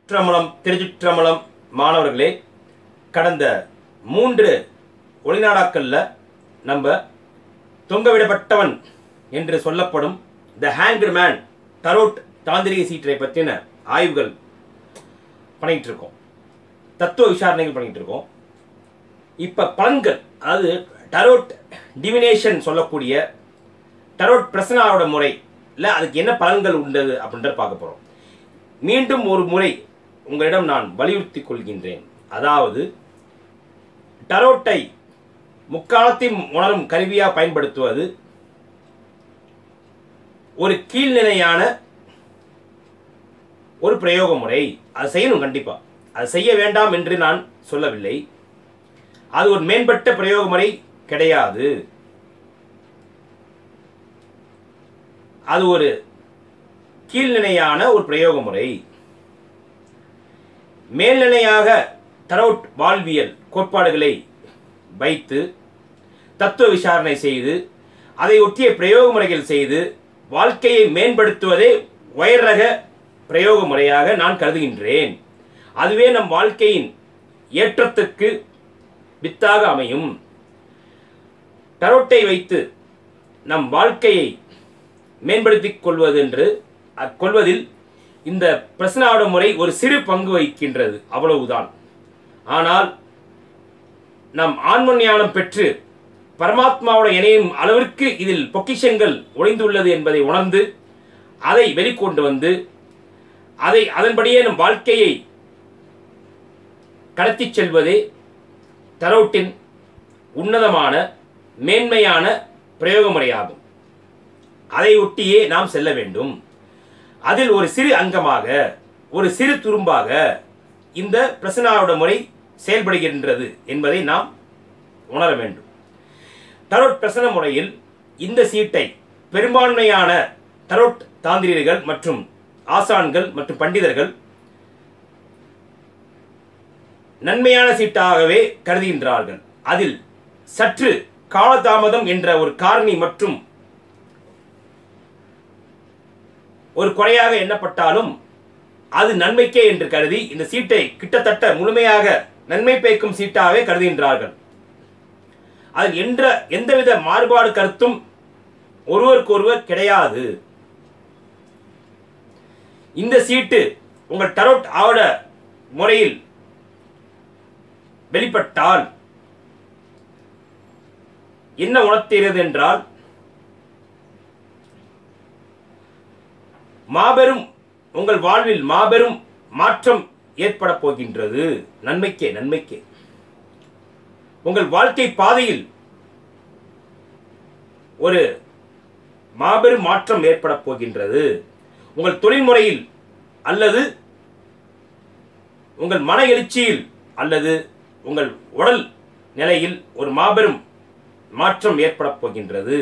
திருச்சிற்றம்பலம் திருச்சிற்றம்பலம் மாணவர்களே கடந்த மூன்று ஒளிநாடாக்கல்ல நம்ம தொங்கவிடப்பட்டவன் என்று சொல்லப்படும் த ஹேங்க்டு மேன் டரோட் தாந்திரிக சீட்டரை பற்றின ஆய்வுகள் பண்ணிட்டு இருக்கோம் தத்துவ விசாரணைகள் பண்ணிட்டு இருக்கோம் இப்போ பலன்கள் அதாவது டரோட் டிவினேஷன் சொல்லக்கூடிய டரோட் பிரசனாவோட முறை இல்லை அதுக்கு என்ன பலன்கள் உண்டது அப்படின்றத பார்க்க போகிறோம் மீண்டும் ஒரு முறை உங்களிடம் நான் வலியுறுத்தி கொள்கின்றேன் அதாவது டரோட்டை முக்காலத்தில் உணரும் கருவியாக பயன்படுத்துவது ஒரு கீழ்நிலையான ஒரு பிரயோக முறை அது செய்யணும் கண்டிப்பாக அது செய்ய வேண்டாம் என்று நான் சொல்லவில்லை அது ஒரு மேம்பட்ட பிரயோக முறை கிடையாது அது ஒரு கீழ்நிலையான ஒரு பிரயோக முறை மேல்நிலையாக தரவுட் வாழ்வியல் கோட்பாடுகளை வைத்து தத்துவ விசாரணை செய்து அதை ஒட்டிய பிரயோக முறைகள் செய்து வாழ்க்கையை மேம்படுத்துவதே உயர் ரக பிரயோக முறையாக நான் கருதுகின்றேன் அதுவே நம் வாழ்க்கையின் ஏற்றத்துக்கு வித்தாக அமையும் டரோட்டை வைத்து நம் வாழ்க்கையை மேம்படுத்திக் கொள்வது என்று கொள்வதில் இந்த பிரசனாவோட முறை ஒரு சிறு பங்கு வகிக்கின்றது அவ்வளவுதான் ஆனால் நம் ஆன்ம ஞானம் பெற்று பரமாத்மாவோட இணையும் அளவிற்கு இதில் பொக்கிஷங்கள் ஒளிந்துள்ளது என்பதை உணர்ந்து அதை வெளிக்கொண்டு வந்து அதை அதன்படியே நம் வாழ்க்கையை கடத்திச் செல்வதே தரோட்டின் உன்னதமான மேன்மையான பிரயோக முறையாகும் அதை ஒட்டியே நாம் செல்ல வேண்டும் அதில் ஒரு சிறு அங்கமாக ஒரு சிறு துரும்பாக இந்த பிரசனாவோட முறை செயல்படுகின்றது என்பதை நாம் உணர வேண்டும் டரோட் பிரசன முறையில் இந்த சீட்டை பெரும்பான்மையான டரோட் தாந்திரியர்கள் மற்றும் ஆசான்கள் மற்றும் பண்டிதர்கள் நன்மையான சீட்டாகவே கருதுகின்றார்கள் அதில் சற்று காலதாமதம் என்ற ஒரு காரணி மற்றும் ஒரு குறையாக எண்ணப்பட்டாலும் அது நன்மைக்கே என்று கருதி இந்த சீட்டை கிட்டத்தட்ட முழுமையாக நன்மை பயக்கும் சீட்டாகவே கருதுகின்றார்கள் அதில் என்ற எந்தவித மாறுபாடு கருத்தும் ஒருவருக்கொருவர் கிடையாது இந்த சீட்டு உங்கள் டரோட் ஆவட முறையில் வெளிப்பட்டால் என்ன உணர்த்துகிறது என்றால் மாபெரும் உங்கள் வாழ்வில் மாபெரும் மாற்றம் ஏற்பட போகின்றது நன்மைக்கே நன்மைக்கே உங்கள் வாழ்க்கை பாதையில் ஒரு மாபெரும் மாற்றம் ஏற்பட போகின்றது உங்கள் தொழில்முறையில் அல்லது உங்கள் மன எழுச்சியில் அல்லது உங்கள் உடல் நிலையில் ஒரு மாபெரும் மாற்றம் ஏற்பட போகின்றது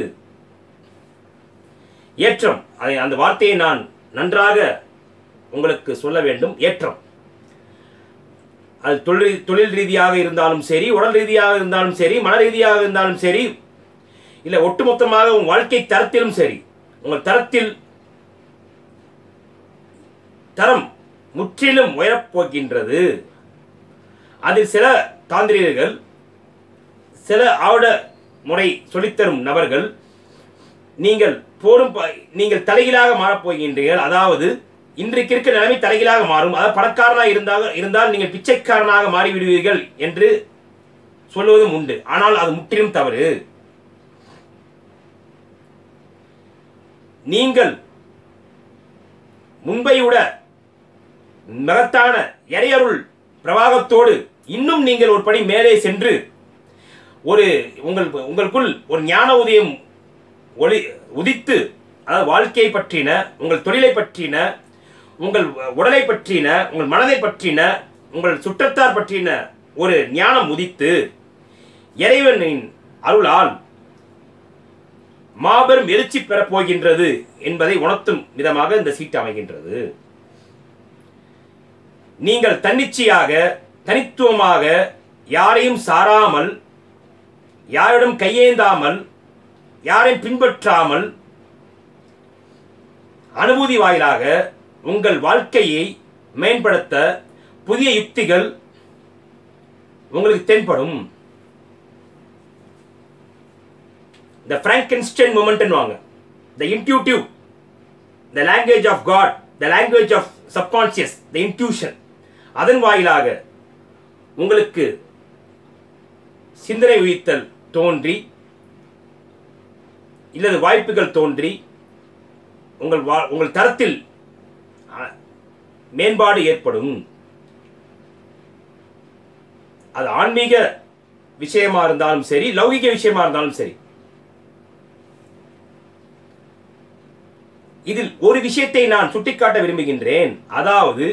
ஏற்றம் அதை அந்த வார்த்தையை நான் நன்றாக உங்களுக்கு சொல்ல வேண்டும் ஏற்றம் அது தொழில் தொழில் ரீதியாக இருந்தாலும் சரி உடல் ரீதியாக இருந்தாலும் சரி மன ரீதியாக இருந்தாலும் சரி இல்லை ஒட்டுமொத்தமாக உங்கள் வாழ்க்கை தரத்திலும் சரி உங்கள் தரத்தில் தரம் முற்றிலும் உயரப்போகின்றது அதில் சில தாந்திரியர்கள் சில ஆவட முறை சொல்லித்தரும் நபர்கள் நீங்கள் போரும் நீங்கள் தலைகீழாக மாறப்போகின்றீர்கள் அதாவது இன்றைக்கு இருக்கிற நிலைமை தலைகீழாக மாறும் அதாவது பணக்காரனாக இருந்தால் இருந்தால் நீங்கள் பிச்சைக்காரனாக மாறிவிடுவீர்கள் என்று சொல்வதும் உண்டு ஆனால் அது முற்றிலும் தவறு நீங்கள் முன்பை விட மகத்தான எரையருள் பிரவாகத்தோடு இன்னும் நீங்கள் ஒரு படி மேலே சென்று ஒரு உங்கள் உங்களுக்குள் ஒரு ஞான உதயம் ஒளி உதித்து அதாவது வாழ்க்கையை பற்றின உங்கள் தொழிலை பற்றின உங்கள் உடலை பற்றின உங்கள் மனதை பற்றின உங்கள் சுற்றத்தார் பற்றின ஒரு ஞானம் உதித்து இறைவனின் அருளால் மாபெரும் எழுச்சி பெறப் போகின்றது என்பதை உணர்த்தும் விதமாக இந்த சீட்டு அமைகின்றது நீங்கள் தன்னிச்சையாக தனித்துவமாக யாரையும் சாராமல் யாரிடம் கையேந்தாமல் யாரையும் பின்பற்றாமல் அனுபூதி வாயிலாக உங்கள் வாழ்க்கையை மேம்படுத்த புதிய யுக்திகள் உங்களுக்கு தென்படும் இந்த பிராங்கன்ஸ்டன் மூமெண்ட்னுவாங்க the intuitive the language of God the language of subconscious the intuition அதன் வாயிலாக உங்களுக்கு சிந்தனை உயிர்த்தல் தோன்றி இல்லது வாய்ப்புகள் தோன்றி உங்கள் வா உங்கள் தரத்தில் அ, மேம்பாடு ஏற்படும் அது ஆன்மீக விஷயமா இருந்தாலும் சரி லௌகிக விஷயமா இருந்தாலும் சரி இதில் ஒரு விஷயத்தை நான் சுட்டிக்காட்ட விரும்புகின்றேன் அதாவது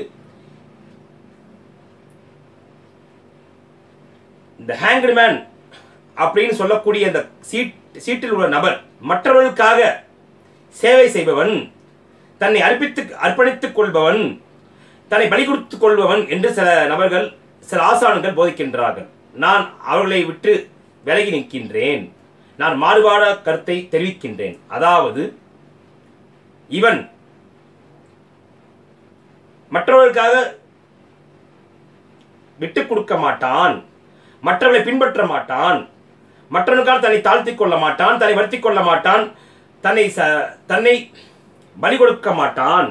இந்த ஹேங்க்டு மேன் அப்படின்னு சொல்லக்கூடிய இந்த சீட் சீட்டில் உள்ள நபர் மற்றவர்களுக்காக சேவை செய்பவன் தன்னை அர்ப்பித்து அர்ப்பணித்துக் கொள்பவன் தன்னை பலி கொடுத்துக் கொள்பவன் என்று சில நபர்கள் சில ஆசான்கள் போதிக்கின்றார்கள் நான் அவர்களை விட்டு விலகி நிற்கின்றேன் நான் மாறுபாட கருத்தை தெரிவிக்கின்றேன் அதாவது இவன் மற்றவர்களுக்காக விட்டுக் கொடுக்க மாட்டான் மற்றவர்களை பின்பற்ற மாட்டான் மற்றவனுக்காக தன்னை தாழ்த்திக் கொள்ள மாட்டான் தன்னை வருத்திக் கொள்ள மாட்டான் தன்னை ச- தன்னை பலி கொடுக்க மாட்டான்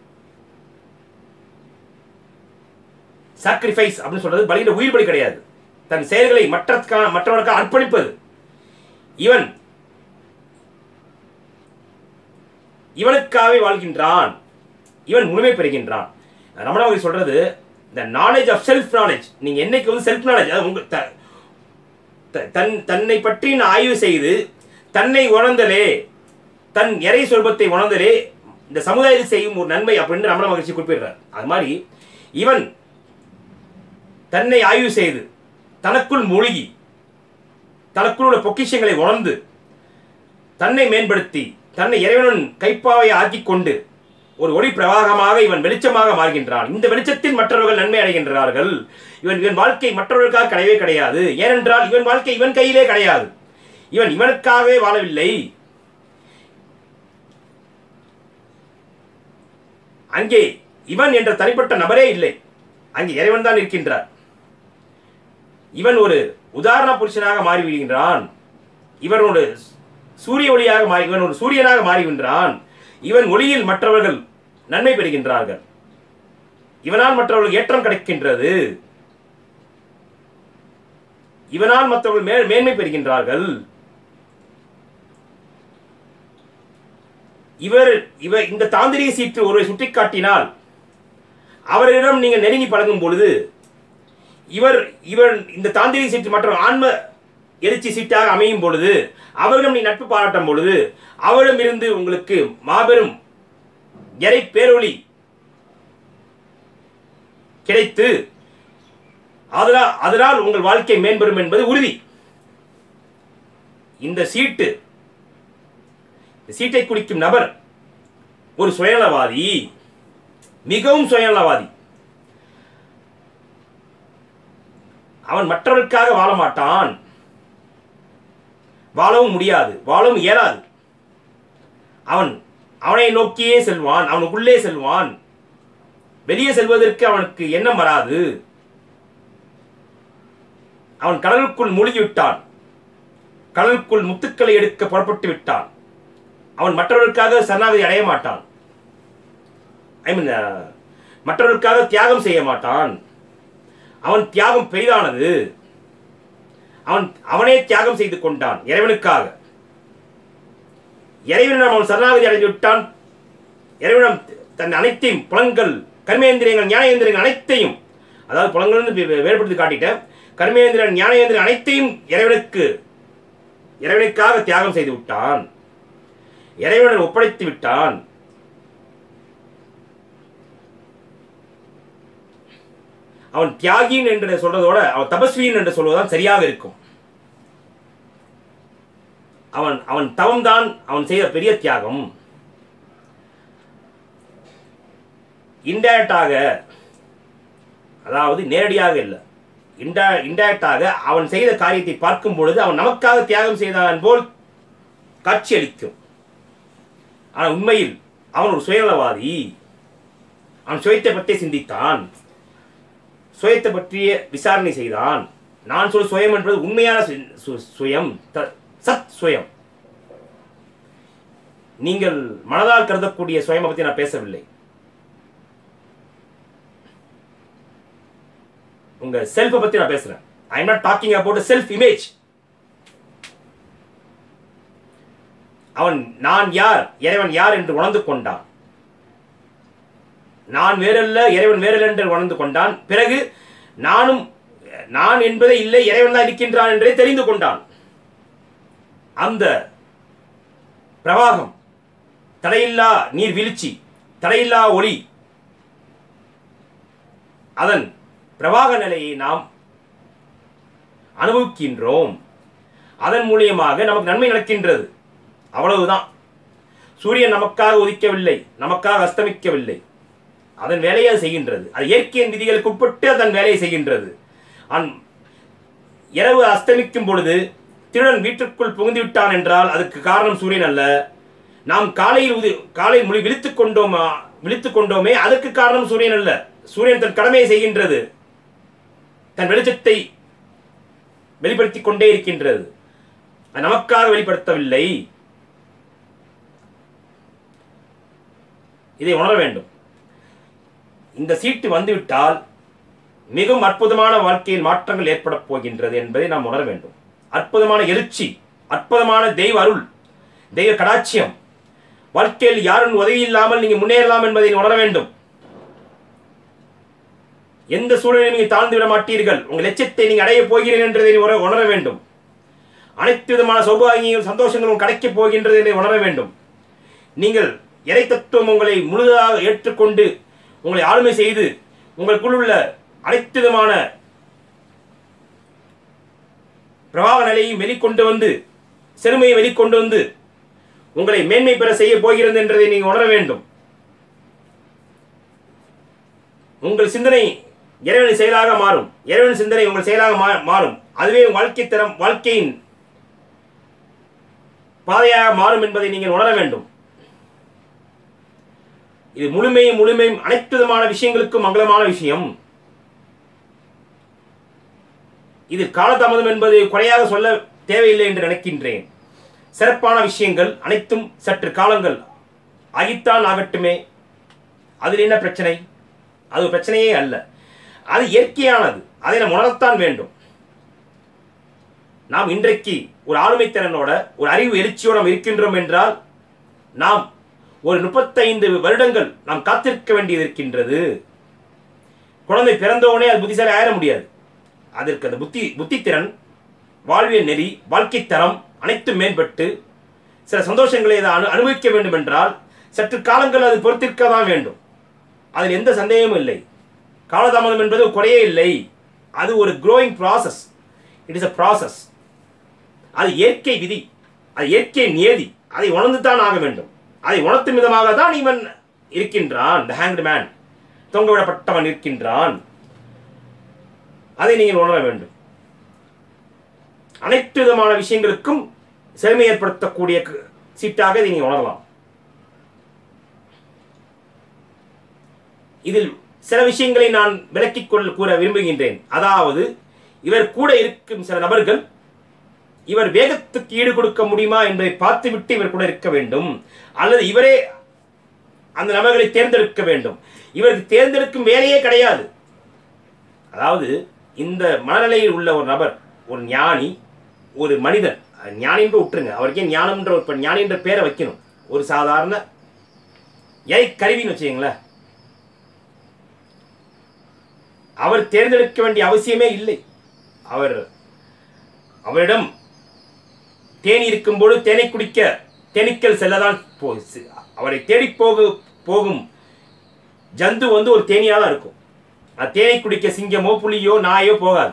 சாக்ரிஃபைஸ் அப்படின்னு சொல்றது பலியிட உயிர் பலி கிடையாது தன் செயல்களை மற்றற்கான மற்றவனுக்காக அர்ப்பணிப்பது இவன் இவனுக்காகவே வாழ்கின்றான் இவன் முழுமை பெறுகின்றான் ரமண மகரிஷி சொல்றது இந்த நாலேஜ் ஆஃப் செல்ஃப் நாலேஜ் நீங்க என்னைக்கு வந்து செல்ஃப் நாலேஜ் அது உங்க த- த- தன் தன்னை பற்றி நான் ஆய்வு செய்து தன்னை உணர்ந்தலே தன் இறை சொர்பத்தை உணர்ந்தலே இந்த சமுதாயத்தில் செய்யும் ஒரு நன்மை அப்படின்னு ரமண மகிழ்ச்சி குறிப்பிடுறார் அது மாதிரி இவன் தன்னை ஆய்வு செய்து தனக்குள் மூழ்கி தனக்குள் உள்ள பொக்கிஷங்களை உணர்ந்து தன்னை மேம்படுத்தி தன்னை இறைவனுடன் கைப்பாவை ஆக்கிக் கொண்டு ஒரு ஒளி பிரவாகமாக இவன் வெளிச்சமாக மாறுகின்றான் இந்த வெளிச்சத்தில் மற்றவர்கள் நன்மை அடைகின்றார்கள் இவன் இவன் வாழ்க்கை மற்றவர்களுக்காக கிடையவே கிடையாது ஏனென்றால் இவன் வாழ்க்கை இவன் கையிலே கிடையாது இவன் இவனுக்காகவே வாழவில்லை அங்கே இவன் என்ற தனிப்பட்ட நபரே இல்லை அங்கே இறைவன் தான் இருக்கின்றார் இவன் ஒரு உதாரண புருஷனாக மாறிவிடுகின்றான் இவன் ஒரு சூரிய ஒளியாக மாறி இவன் ஒரு சூரியனாக மாறுகின்றான் இவன் ஒளியில் மற்றவர்கள் நன்மை பெறுகின்றார்கள் இவனால் மற்றவர்கள் ஏற்றம் கிடைக்கின்றது இவனால் மற்றவர்கள் மே மேன்மை பெறுகின்றார்கள் இவர் இவர் இந்த தாந்திரிக சீற்று ஒருவரை சுட்டிக்காட்டினால் அவரிடம் நீங்கள் நெருங்கி பழகும் பொழுது இவர் இவர் இந்த தாந்திரிக சீற்று மற்ற ஆன்ம எழுச்சி சீட்டாக அமையும் பொழுது அவரிடம் நீ நட்பு பாராட்டும் பொழுது அவரிடமிருந்து உங்களுக்கு மாபெரும் இறை பேரொளி கிடைத்து அதனால் அதனால் உங்கள் வாழ்க்கை மேம்பெறும் என்பது உறுதி இந்த சீட்டு இந்த சீட்டை குடிக்கும் நபர் ஒரு சுயநலவாதி மிகவும் சுயநலவாதி அவன் மற்றவர்களுக்காக வாழ மாட்டான் வாழவும் முடியாது வாழவும் இயலாது அவன் அவனை நோக்கியே செல்வான் அவனுக்குள்ளே செல்வான் வெளியே செல்வதற்கு அவனுக்கு எண்ணம் வராது அவன் கடலுக்குள் மூழ்கி விட்டான் கடலுக்குள் முத்துக்களை எடுக்க புறப்பட்டு விட்டான் அவன் மற்றவர்களுக்காக சரணாகதி அடைய மாட்டான் ஐ மீன் மற்றவர்களுக்காக தியாகம் செய்ய மாட்டான் அவன் தியாகம் பெரிதானது அவன் அவனே தியாகம் செய்து கொண்டான் இறைவனுக்காக இறைவனிடம் அவன் சரணாகதி அடைந்து விட்டான் இறைவனிடம் தன் அனைத்தையும் புலன்கள் கர்மேந்திரியங்கள் ஞானேந்திரியங்கள் அனைத்தையும் அதாவது புலங்கள்னு வே- வேறுபடுத்தி காட்டிட்டேன் கர்மேந்திரன் ஞானேந்திரன் அனைத்தையும் இறைவனுக்கு இறைவனுக்காக தியாகம் செய்து விட்டான் இறைவனுடன் ஒப்படைத்து விட்டான் அவன் தியாகின் என்று சொல்றதோட அவன் தபஸ்வியின் என்று சொல்வதுதான் சரியாக இருக்கும் அவன் அவன் தவம்தான் அவன் செய்த பெரிய தியாகம் இன்டைரக்டாக அதாவது நேரடியாக இல்லை இன்டா இன்டைரக்டாக அவன் செய்த காரியத்தை பார்க்கும் பொழுது அவன் நமக்காக தியாகம் செய்தான் போல் காட்சியளிக்கும் ஆனால் உண்மையில் அவன் ஒரு சுயநலவாதி அவன் சுயத்தை பற்றி சிந்தித்தான் சுயத்தை பற்றிய விசாரணை செய்தான் நான் சொல் சுயம் என்பது உண்மையான சு- சு- சுயம் த- சத் சுயம் நீங்கள் மனதால் கருதக்கூடிய சுயமை பற்றி நான் பேசவில்லை உங்க செல்ஃபை பத்தி நான் பேசுறேன் I am not talking about self image அவன் நான் யார் இறைவன் யார் என்று உணர்ந்து கொண்டான் நான் வேறல்ல இறைவன் வேறல்ல என்று உணர்ந்து கொண்டான் பிறகு நானும் நான் என்பதே இல்லை இறைவன் தான் இருக்கின்றான் என்றே தெரிந்து கொண்டான் அந்த பிரவாகம் தடையில்லா நீர் வீழ்ச்சி தடையில்லா ஒளி அதன் பிரவாக நிலையை நாம் அனுபவிக்கின்றோம் அதன் மூலியமாக நமக்கு நன்மை நடக்கின்றது அவ்வளவுதான் சூரியன் நமக்காக உதிக்கவில்லை நமக்காக அஸ்தமிக்கவில்லை அதன் வேலையை அது செய்கின்றது அது இயற்கையின் விதிகளுக்கு உட்பட்டு அதன் வேலையை செய்கின்றது அன் இரவு அஸ்தமிக்கும் பொழுது திருடன் வீட்டிற்குள் புகுந்து விட்டான் என்றால் அதுக்கு காரணம் சூரியன் அல்ல நாம் காலையில் உதி காலை மொழி விழித்துக் கொண்டோமா விழித்துக் கொண்டோமே அதற்கு காரணம் சூரியன் அல்ல சூரியன் தன் கடமையை செய்கின்றது தன் வெளிச்சத்தை வெளிப்படுத்திக் கொண்டே இருக்கின்றது அது நமக்காக வெளிப்படுத்தவில்லை இதை உணர வேண்டும் இந்த சீட்டு வந்துவிட்டால் மிகவும் அற்புதமான வாழ்க்கையில் மாற்றங்கள் ஏற்பட போகின்றது என்பதை நாம் உணர வேண்டும் அற்புதமான எழுச்சி அற்புதமான தெய்வ அருள் தெய்வ கடாட்சியம் வாழ்க்கையில் யாரும் உதவி இல்லாமல் நீங்க முன்னேறலாம் என்பதை உணர வேண்டும் எந்த சூழலிலும் நீங்கள் தாழ்ந்து விட மாட்டீர்கள் உங்கள் லட்சியத்தை நீங்கள் அடைய போகிறீர்கள் என்றதை உணர உணர வேண்டும் அனைத்து விதமான சௌபாகியங்களும் சந்தோஷங்களும் கிடைக்கப் போகின்றது என்று உணர வேண்டும் நீங்கள் இறை தத்துவம் உங்களை முழுதாக ஏற்றுக்கொண்டு உங்களை ஆளுமை செய்து உங்களுக்குள் உள்ள அனைத்து விதமான பிரவாக நிலையும் வெளிக்கொண்டு வந்து செருமையை வெளிக்கொண்டு வந்து உங்களை மேன்மை பெற செய்ய போகிறது என்றதை நீங்கள் உணர வேண்டும் உங்கள் சிந்தனை இறைவனின் செயலாக மாறும் இறைவனின் சிந்தனை உங்கள் செயலாக மா- மாறும் அதுவே உங்கள் வாழ்க்கை தரம் வாழ்க்கையின் பாதையாக மாறும் என்பதை நீங்கள் உணர வேண்டும் இது முழுமையும் முழுமையும் அனைத்து விதமான விஷயங்களுக்கும் மங்களமான விஷயம் இதில் காலதாமதம் என்பது குறையாக சொல்ல தேவையில்லை என்று நினைக்கின்றேன் சிறப்பான விஷயங்கள் அனைத்தும் சற்று காலங்கள் ஆகித்தான் ஆகட்டுமே அதில் என்ன பிரச்சனை அது ஒரு பிரச்சனையே அல்ல அது இயற்கையானது அதை நாம் உணரத்தான் வேண்டும் நாம் இன்றைக்கு ஒரு ஆளுமைத்திறனோட ஒரு அறிவு எழுச்சியோடு நாம் இருக்கின்றோம் என்றால் நாம் ஒரு முப்பத்தைந்து வருடங்கள் நாம் காத்திருக்க வேண்டியது இருக்கின்றது குழந்தை பிறந்தவுடனே அது புத்திசாலி ஆயிட முடியாது அதற்கு அந்த புத்தி புத்தித்திறன் வாழ்வியல் நெறி வாழ்க்கை தரம் அனைத்தும் மேம்பட்டு சில சந்தோஷங்களை அதை அனு அனுபவிக்க வேண்டும் என்றால் சற்று காலங்கள் அது பொறுத்திருக்க தான் வேண்டும் அதில் எந்த சந்தேகமும் இல்லை காலதாமதம் என்பது குறையே இல்லை அது ஒரு growing process it is a process அது இயற்கை விதி அது இயற்கை நியதி அதை உணர்ந்து தான் ஆக வேண்டும் அதை உணர்த்தும் விதமாக தான் இவன் இருக்கின்றான் த ஹேங்க்டு மேன் தொங்கவிடப்பட்டவன் இருக்கின்றான் அதை நீங்கள் உணர வேண்டும் அனைத்து விதமான விஷயங்களுக்கும் செழுமை ஏற்படுத்தக்கூடிய க- சீட்டாக இதை நீங்கள் உணரலாம் இதில் சில விஷயங்களை நான் விளக்கிக் கொள்ள கூற விரும்புகின்றேன் அதாவது இவர் கூட இருக்கும் சில நபர்கள் இவர் வேகத்துக்கு ஈடு கொடுக்க முடியுமா என்பதை பார்த்துவிட்டு இவர் கூட இருக்க வேண்டும் அல்லது இவரே அந்த நபர்களை தேர்ந்தெடுக்க வேண்டும் இவருக்கு தேர்ந்தெடுக்கும் வேலையே கிடையாது அதாவது இந்த மனநிலையில் உள்ள ஒரு நபர் ஒரு ஞானி ஒரு மனிதன் அஹ் ஞானின்ற விட்டுருங்க அவருக்கே ஞானம்ன்ற ஒரு இப்ப ஞானின்ற பேரை வைக்கணும் ஒரு சாதாரண இறை கருவின்னு வச்சுக்கீங்களேன் அவர் தேர்ந்தெடுக்க வேண்டிய அவசியமே இல்லை அவர் அவரிடம் தேனி இருக்கும்போது தேனை குடிக்க தேனீக்கள் செல்லதான் போ சி- அவரை தேடி போக போகும் ஜந்து வந்து ஒரு தேனியாக தான் இருக்கும் அது தேனை குடிக்க சிங்கமோ புலியோ நாயோ போகாது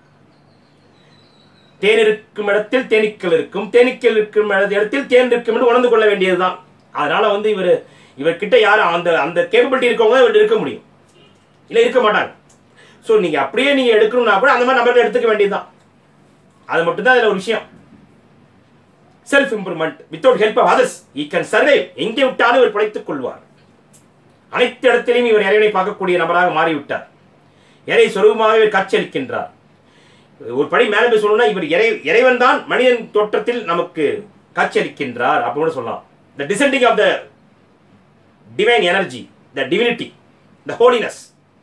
தேன் இருக்கும் இடத்தில் தேனீக்கள் இருக்கும் தேனீக்கள் இருக்கும் இடத்து- இடத்தில் தேன் இருக்கும் என்று உணர்ந்து கொள்ள வேண்டியதுதான் அதனால வந்து இவர் இவர்கிட்ட யாரும் அந்த அந்த கேப்பபிலிட்டி இருக்கவங்க தான் இவர்கிட்ட இருக்க முடியும் இல்லை இருக்க மாட்டாங்க ஸோ நீங்கள் அப்படியே நீங்கள் எடுக்கணும்னா கூட அந்த மாதிரி நபர்களை எடுத்துக்க வேண்டியதுதான் அது மட்டும்தான் அதில் ஒரு விஷயம் self improvement without help of others he can survey எங்கே விட்டாலும் இவர் பிழைத்துக் கொள்வார் அனைத்து இடத்திலையும் இவர் இறைவனை பார்க்கக்கூடிய நபராக மாறிவிட்டார் இறை சொரூபமாக இவர் காட்சியளிக்கின்றார் ஒரு படி மேலே போய் சொல்லணும்னா இவர் இறை இறைவன் தான் மனிதன் தோற்றத்தில் நமக்கு காட்சியளிக்கின்றார் அப்படின்னு கூட சொல்லலாம் the descending of the divine energy the divinity the holiness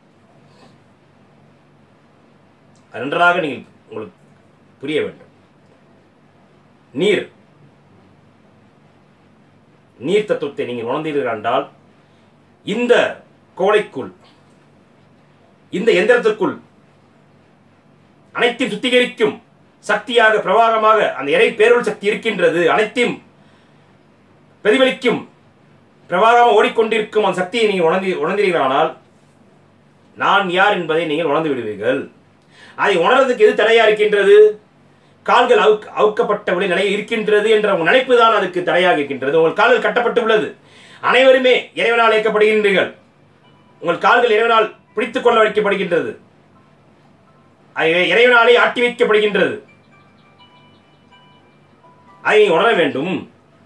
நன்றாக நீங்கள் உங்களுக்கு புரிய வேண்டும் நீர் நீர் தத்துவத்தை நீங்கள் உணர்ந்தீர்கள் என்றால் இந்த கோடைக்குள் இந்த எந்திரத்திற்குள் அனைத்தையும் சுத்திகரிக்கும் சக்தியாக பிரவாகமாக அந்த இறை பேரொள் சக்தி இருக்கின்றது அனைத்தையும் பிரதிபலிக்கும் பிரவாகமாக ஓடிக்கொண்டிருக்கும் அந்த சக்தியை நீங்கள் உணர்ந்து உணர்ந்தீர்களானால் நான் யார் என்பதை நீங்கள் உணர்ந்து விடுவீர்கள் அதை உணர்றதுக்கு எது தடையா இருக்கின்றது கால்கள் அவுக் அவுக்கப்பட்டபடி நிலை இருக்கின்றது என்ற உங்கள் நினைப்பு தான் அதுக்கு தடையாக இருக்கின்றது உங்கள் கால்கள் கட்டப்பட்டு உள்ளது அனைவருமே இறைவனால் இயக்கப்படுகின்றீர்கள் உங்கள் கால்கள் இறைவனால் பிடித்துக் கொள்ள வைக்கப்படுகின்றது அது இறைவனாலே ஆட்டி வைக்கப்படுகின்றது அதை நீ உணர வேண்டும்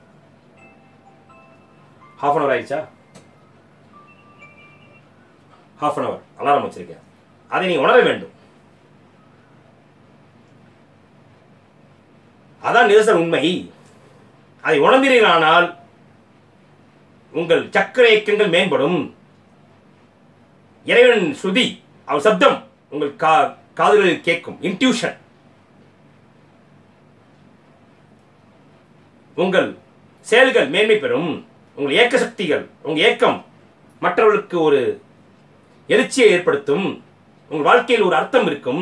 ஹாஃப் அன் அவர் ஆயிடுச்சா ஹாஃப் அன் அவர் அலாரம் வச்சிருக்கேன் அதை நீ உணர வேண்டும் அதான் நிதர்சன உண்மை அதை உணர்ந்தீர்களானால் உங்கள் சக்கர இயக்கங்கள் மேம்படும் இறைவன் ஸ்ருதி அவர் சப்தம் உங்கள் கா காதுகளில் கேட்கும் இன்ட்யூஷன் உங்கள் செயல்கள் மேன்மை பெறும் உங்கள் ஏக்க சக்திகள் உங்கள் ஏக்கம் மற்றவர்களுக்கு ஒரு எழுச்சியை ஏற்படுத்தும் உங்கள் வாழ்க்கையில் ஒரு அர்த்தம் இருக்கும்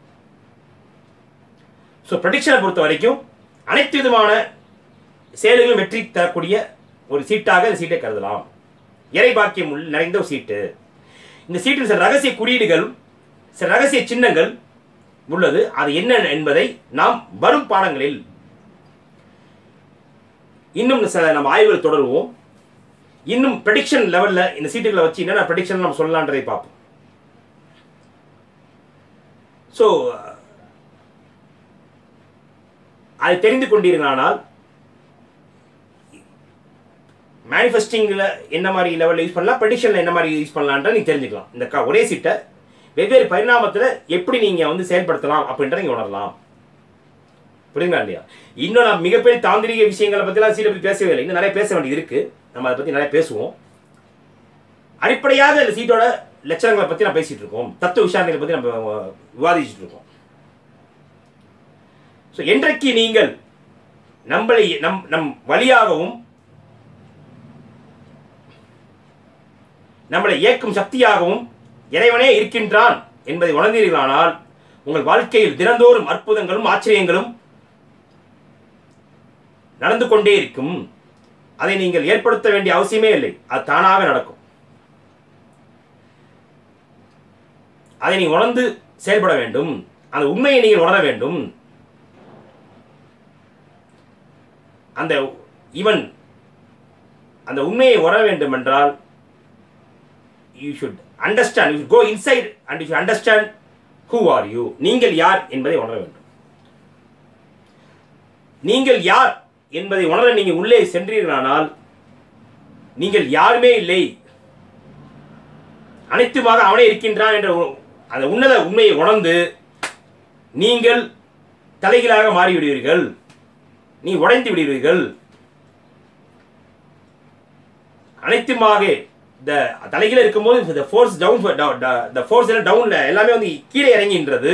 ஸோ ப்ரடிக்ஷனை பொறுத்த வரைக்கும் அனைத்து விதமான செயல்களும் வெற்றி தரக்கூடிய ஒரு சீட்டாக இந்த சீட்டை கருதலாம் இறை பாக்கியம் உள்ள நிறைந்த ஒரு சீட்டு இந்த சீட்டில் சில ரகசிய குறியீடுகள் சில ரகசிய சின்னங்கள் உள்ளது அது என்ன என்பதை நாம் வரும் பாடங்களில் இன்னும் சில நம்ம ஆய்வுகள் தொடருவோம் இன்னும் ப்ரெடிக்ஷன் லெவலில் இந்த சீட்டுகளை வச்சு என்னென்ன ப்ரெடிக்ஷன் நம்ம சொல்லலான்றதை பார்ப்போம் ஸோ அதை தெரிந்து கொண்டீர்களானால் மேனிஃபெஸ்டிங்கில் என்ன மாதிரி லெவலில் யூஸ் பண்ணலாம் ப்ரெடிஷனில் என்ன மாதிரி யூஸ் பண்ணலான்ற நீங்கள் தெரிஞ்சுக்கலாம் இந்த க ஒரே சீட்டை வெவ்வேறு பரிணாமத்தில் எப்படி நீங்கள் வந்து செயல்படுத்தலாம் அப்படின்றத நீங்கள் உணரலாம் புரியுங்களா இல்லையா இன்னும் நான் மிகப்பெரிய தாந்திரிக விஷயங்களை பற்றிலாம் சீட்டை பற்றி பேசவே இல்லை இன்னும் நிறைய பேச வேண்டியது இருக்குது நம்ம அதை பற்றி நிறைய பேசுவோம் அடிப்படையாக இந்த சீட்டோட லட்சணங்களை பற்றி நான் பேசிகிட்டு இருக்கோம் தத்துவ விஷயங்களை பற்றி நம்ம விவாதிச்சுட்டு இருக்கோம் ஸோ என்றைக்கு நீங்கள் நம்மளை நம் நம் வழியாகவும் நம்மளை இயக்கும் சக்தியாகவும் இறைவனே இருக்கின்றான் என்பதை உணர்ந்தீர்களானால் உங்கள் வாழ்க்கையில் தினந்தோறும் அற்புதங்களும் ஆச்சரியங்களும் நடந்து கொண்டே இருக்கும் அதை நீங்கள் ஏற்படுத்த வேண்டிய அவசியமே இல்லை அது தானாக நடக்கும் அதை நீ உணர்ந்து செயல்பட வேண்டும் அந்த உண்மையை நீங்கள் உணர வேண்டும் அந்த இவன் அந்த உண்மையை உணர வேண்டும் என்றால் you should understand you go inside and you understand who are you நீங்கள் யார் என்பதை உணர வேண்டும் நீங்கள் யார் என்பதை உணர நீங்கள் உள்ளே சென்றீர்களானால் நீங்கள் யாருமே இல்லை அனைத்துமாக அவனே இருக்கின்றான் என்ற உ- அந்த உன்னத உண்மையை உணர்ந்து நீங்கள் தலைகீழாக மாறிவிடுவீர்கள் நீ உடைந்து விடுவீர்கள் அனைத்துமாக இந்த தலைகீழ இருக்கும்போது இந்த ஃபோர்ஸ் டவுன் த ஃபோர்ஸ் எல்லாம் டவுன்ல எல்லாமே வந்து கீழே இறங்கின்றது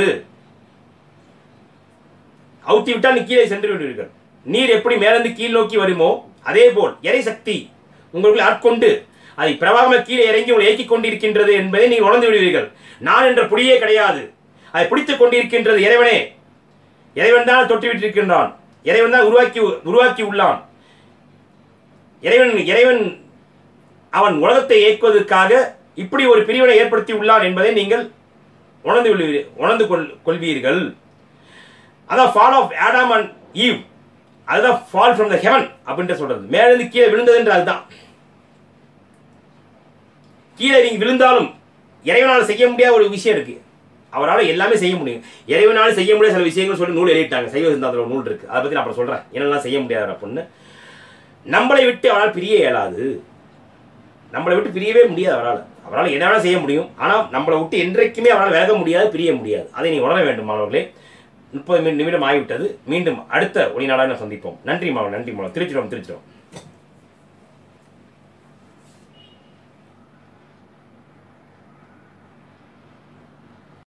அவுத்தி விட்டால் நீ கீழே சென்று விடுவீர்கள் நீர் எப்படி மேலிருந்து கீழ் நோக்கி வருமோ அதே போல் இறை சக்தி உங்களுக்குள் ஆட்கொண்டு அதை பிரவாகமாக கீழே இறங்கி உங்களை இயக்கிக் கொண்டிருக்கின்றது என்பதை நீங்கள் உணர்ந்து விடுவீர்கள் நான் என்ற புடியே கிடையாது அதை பிடித்துக் கொண்டிருக்கின்றது இறைவனே இறைவன் தான் தொட்டு விட்டிருக்கின்றான் இறைவன் தான் உருவாக்கி உருவாக்கி உள்ளான் இறைவன் இறைவன் அவன் உலகத்தை இயக்குவதற்காக இப்படி ஒரு பிரிவினை ஏற்படுத்தி உள்ளான் என்பதை நீங்கள் உணர்ந்து கொள்வீர் உணர்ந்து கொள் கொள்வீர்கள் அதான் fall of Adam and Eve அதுதான் ஃபால் ஃப்ரம் த ஹெவன் அப்படின்ட்டு சொல்றது மேலிருந்து கீழே விழுந்ததுன்ற அதுதான் கீழே நீங்க விழுந்தாலும் இறைவனால் செய்ய முடியாத ஒரு விஷயம் இருக்கு அவரால் எல்லாமே செய்ய முடியும் இறைவனால் செய்ய முடியாத சில விஷயங்கள் சொல்லி நூல் எழுதிட்டாங்க சைவ சிந்தாந்தத்தில் ஒரு நூல் இருக்கு அதை பற்றி நான் அப்புறம் சொல்கிறேன் என்னெல்லாம் செய்ய முடியாது அப்படின்னு நம்மளை விட்டு அவனால் பிரிய இயலாது நம்மளை விட்டு பிரியவே முடியாது அவரால் அவரால் என்ன வேணால் செய்ய முடியும் ஆனால் நம்மளை விட்டு என்றைக்குமே அவரால் விலக முடியாது பிரிய முடியாது அதை நீ உணர வேண்டும் மாணவர்களே முப்பது நிமிடம் ஆகிவிட்டது மீண்டும் அடுத்த ஒளி நாடாக சந்திப்போம் நன்றி மாணவன் நன்றி மாணவன் திருச்சிடும் திருச்சிடும்